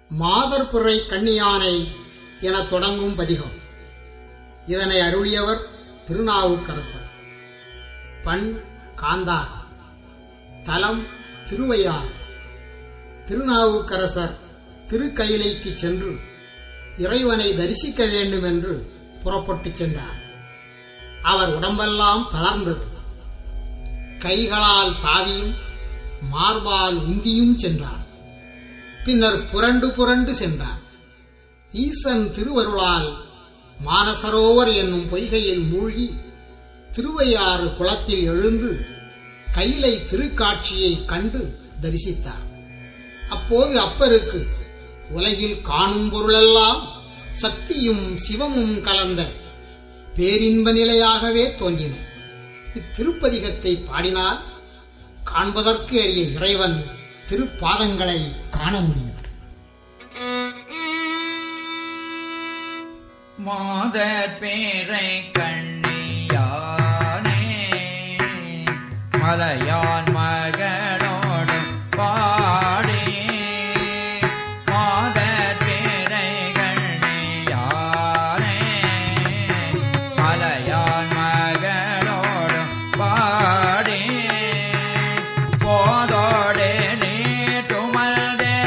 மாதர்புரை கண்ணியானை என தொடங்கும் பதிகம் இதனை அருளியவர் திருநாவுக்கரசர் பண் காந்தார் தலம் திருவையார் திருநாவுக்கரசர் திருக்கயிலைக்கு சென்று இறைவனை தரிசிக்க வேண்டும் என்று புறப்பட்டுச் சென்றார் அவர் உடம்பெல்லாம் தளர்ந்தது கைகளால் தாவியும் மார்பால் உந்தியும் சென்றார் பின்னர் புரண்டு புரண்டு சென்றார் ஈசன் திருவருளால் மானசரோவர் என்னும் பொய்கையில் மூழ்கி திருவையாறு குளத்தில் எழுந்து கைலை திருக்காட்சியை கண்டு தரிசித்தார் அப்போது அப்பருக்கு உலகில் காணும் பொருளெல்லாம் சக்தியும் சிவமும் கலந்த பேரின்ப நிலையாகவே தோன்றின இத்திருப்பதிகத்தை பாடினால் காண்பதற்கு அரிய இறைவன் திருப்பாதங்களை காண முடியும் மாதர் பேரை கண்ணியானே மலையான் மகளோடு பாடி மாதர் பேரை கண்ணியானே மலையான் மகளோடு பாடி போதோடு நீட்டுமல்தே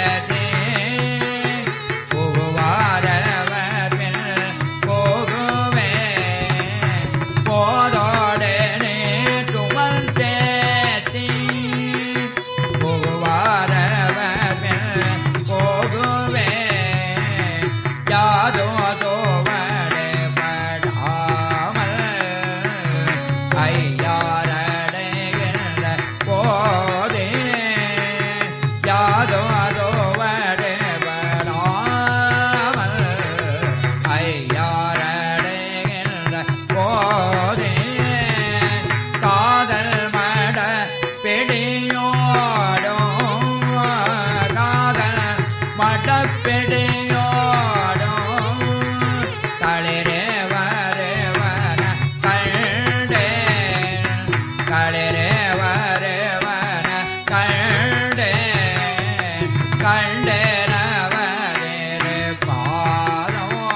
புகுவாரவர் பின் போகுவே போதோடு நீட்டுமல் தேத்தி புகுவாரவர் பின் போகுவே யாதோ தோவடே படாமல் ஐயாரடைகின்ற போதே யாதோ அதோவடே படாமல் ஐயாரடைகின்ற போதே காதல் மட பிடியோடும் காதல் மட பிடியோடும் களிரே வருவன கண்டேன் களிரே வருவன கண்டேன் கண்டேனவரே பாதம்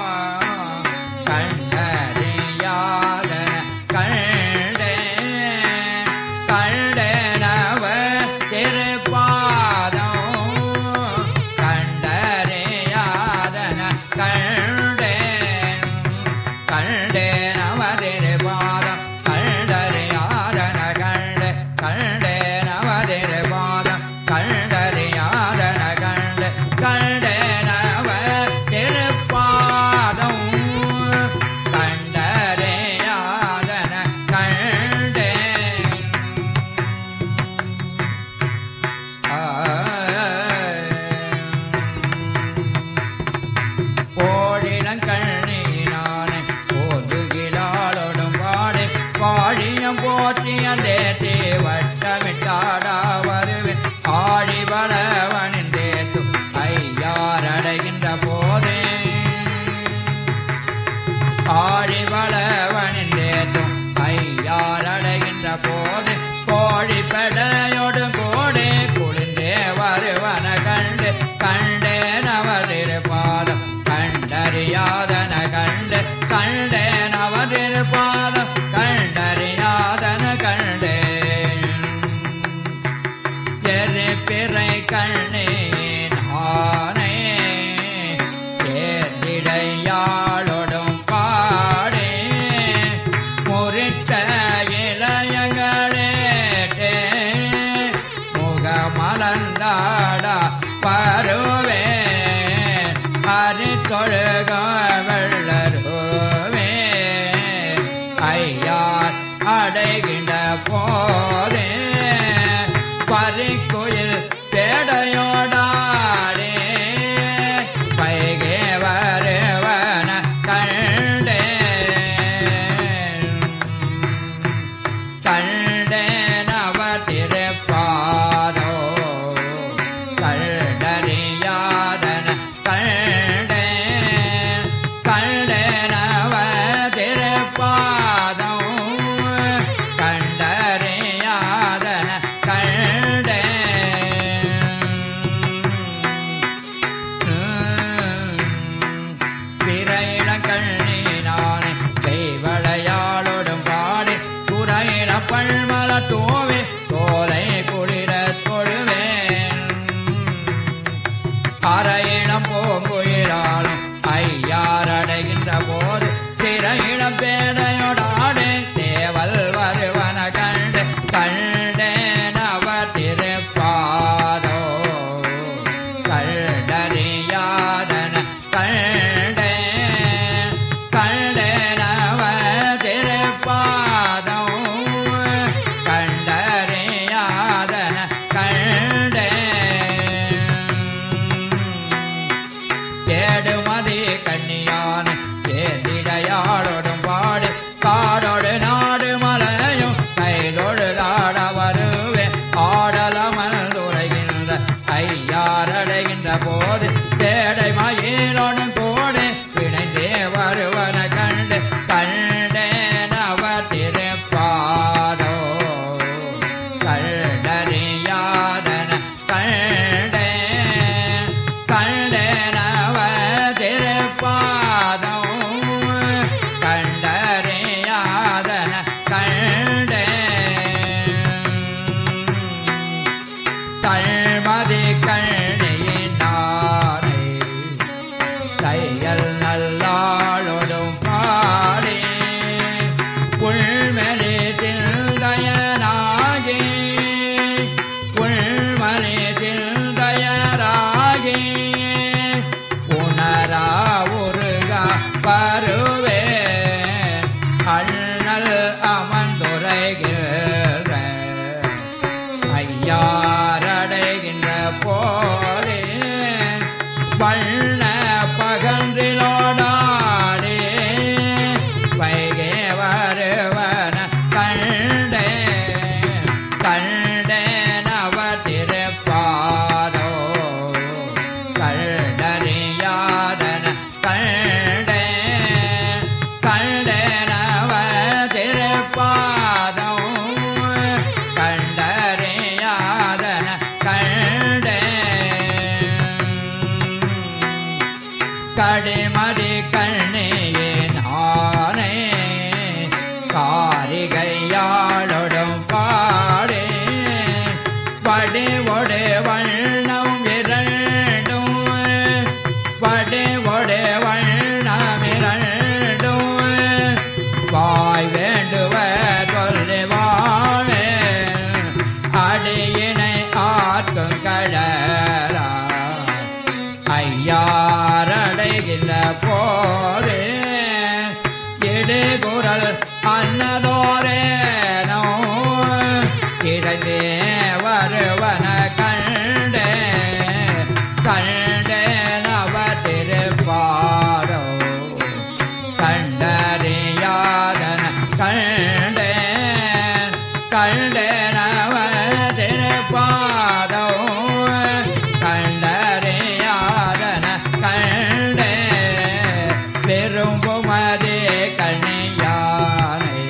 கண்டறியாதன கண்டேன் கண்டேனவ திருப்பாதம் கண்டறியாதன கண்டேன் கண்டேன் அவதிரு பாதம் கண்டறியாதன கண்டு கண்டேன் அவதிரு பாதம் கண்டறியாதன கண்டு கண்டேன் அவ திருப்பாதம் கண்டறியாதன கண்டேன் போடினங்கண்ணீனானே போதுகிலாளோடும் பாடி பாடியம் போற்றியம் தேத்தி வட்டமிட்டாடா வருவேன் ஆடி வளவனின் தேத்தும் ஐயாரடைகின்ற போதே ஆழி வளவனின் தேத்தும் ஐயாரடைகின்ற போது கோழி பெடையோடு கோடே குளிர்ந்தே வருவன கண்டு கண்டே நவதிரு பாதம் கண்டறியாதன கண்டு கண்டே நவதிரு பாதம் கண்டறியாதன கண்டே எரி பிறை கண்ணே நானே ஏற்றிடையாளோடும் பாடே முறிட்ட இளையங்களேட்டே முகமலந்தாடா பருவே அரித்தொழுக வெள்ளருவே ஐயார் அடைகின்ற போதே பறிக்குயில் பேடையோடாடே பைகே வருவன கண்டே கண்டேன் அவர் திருப்பாதோ கண்டறியாதன கண்டேன் கண்டேன் அவர் திருப்பாதம் கண்டறியாதன கண்டேன் கள்மதி கண்ணியினாரை தையல் நல்லாளொடும் பாடி உள்மலி தில்தயனாகி உள்மலி தில்தயராகி உணரா உருகா பருவே அண்ணல் அமர்ந்துரைகிற ஐயாரடைகின்ற போதே வண்ண பகன்றிலோடாடே வைகே வருவன கண்டே கண்டேன் அவர் திருப்பாதோ கண்டறியாதன கண்டே கண்டேன் அவர் திருப்பாதோ கண்டறியாதன கண்டே கடிமதி கண்ணியே நானே காரிகையாளொடும் பாடே படி ஒடு வண்ணம் இரண்டும் படி ஒடு வண்ணம் இரண்டும் வாய் வேண்டுவ சொல்லி வாழே அடியினை ஆக்கும் கடலா ஐயாரடைகின்ற போதே இடுகுரல் அன்னதோரேனோ இடந்தே வருவன கண்டே கண்டே நவ திருப்பாதோ கண்டறியாதன கண்டே கண்டே நவ திருப்பாதோ கண்டறியாதன கண்டே பெரும்புமதே கண்ணியானை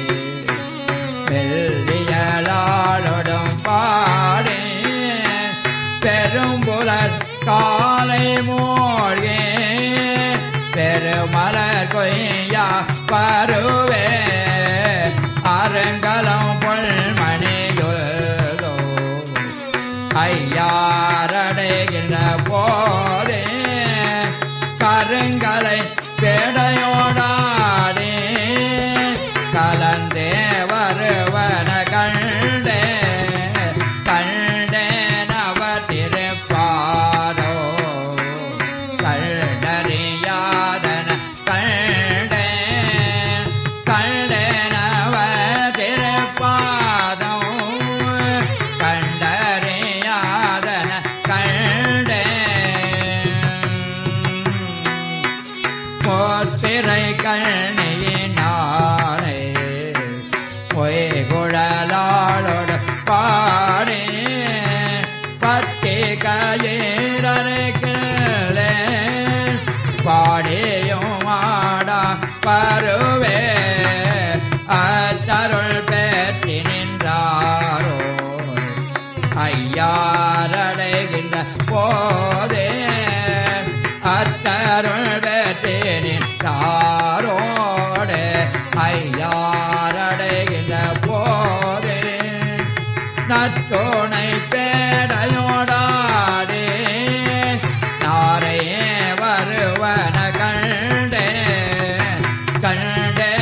வெள்ளியலாளொடும் பாடே பெரும்புலர் காலை மூழ்கே பெருமலர் கொய்யா பருவே அருங்கலம் பொல்மணியுள்ளோ ஐயாரடைகின்ற போதே கருங்கலை பேடையோடாடே கலந்தே வருவன கண்டே கண்டே நவ திருப்பாதோ கண்டறியாதன கண்டே கண்டே நவ திருப்பாதோ கண்டறியாதன கண்டே போத்திரை கண்ணியினானே பொய் குழலாளோடு பாடே பத்தி கயிறரைக்கிலே பாடியும் ஆடா பருவே அத்தருள் பெற்றி நின்றாரோ ஐயாரடைகின்ற போதே அத்தருள் பெற்றி நின்றாரோடு ஐயாரடைகின்ற போதே நற்றோனை பேடையோடாடே நாரையே வருவன கண்டே கண்டே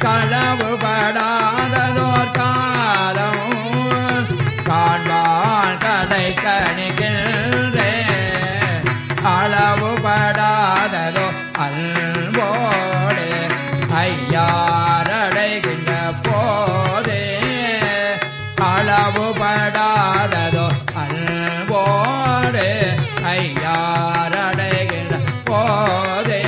களவுபடாததோர் காலம் காண்பான் கடை கணிக்கின்றே அளவுபடாததோ அன்போடு ஐயாரடைகின்ற போதே அளவுபடாததோ அன்போடு ஐயாரடைகின்ற போதே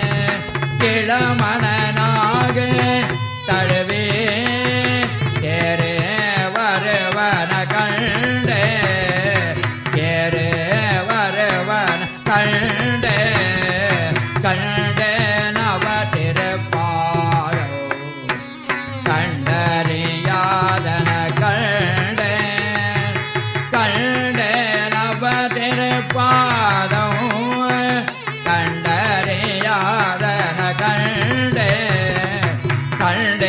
இளமணனாக தழுவே ஏறே வருவன கண்டே ஏறே வருவன கண்டே கண்டே நவ திருப்பாரோ கண்டறியாதன கண்டே கண்டே நவ திருப்பாதம் கண்டறியாதன கண்டே கண்டே